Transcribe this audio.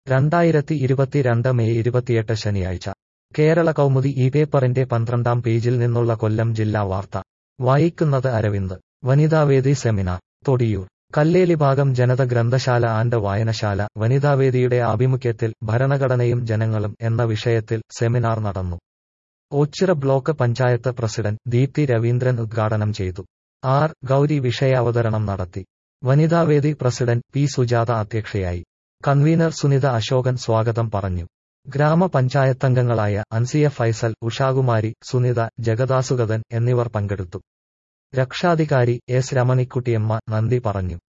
രണ്ടായിരത്തി ഇരുപത്തിരണ്ട് മെയ് ഇരുപത്തിയെട്ട് ശനിയാഴ്ച കേരള കൗമുദി ഈ പേപ്പറിന്റെ പന്ത്രണ്ടാം പേജിൽ നിന്നുള്ള കൊല്ലം ജില്ലാ വാർത്ത വായിക്കുന്നത് അരവിന്ദ് വനിതാവേദി സെമിനാർ തൊടിയൂർ കല്ലേലി ഭാഗം ജനത ഗ്രന്ഥശാല ആൻഡ് വായനശാല വനിതാവേദിയുടെ ആഭിമുഖ്യത്തിൽ ഭരണഘടനയും ജനങ്ങളും എന്ന വിഷയത്തിൽ സെമിനാർ നടന്നു ഓച്ചിറ ബ്ലോക്ക് പഞ്ചായത്ത് പ്രസിഡന്റ് ദീപ്തി രവീന്ദ്രൻ ഉദ്ഘാടനം ചെയ്തു ആർ ഗൗരി വിഷയാവതരണം നടത്തി വനിതാവേദി പ്രസിഡന്റ് പി സുജാത അധ്യക്ഷയായി കൺവീനർ സുനിത അശോകൻ സ്വാഗതം പറഞ്ഞു ഗ്രാമപഞ്ചായത്തംഗങ്ങളായ അൻസിയ ഫൈസൽ ഉഷാകുമാരി സുനിത ജഗദാസുഗതൻ എന്നിവർ പങ്കെടുത്തു രക്ഷാധികാരി എസ് രമണിക്കുട്ടിയമ്മ നന്ദി പറഞ്ഞു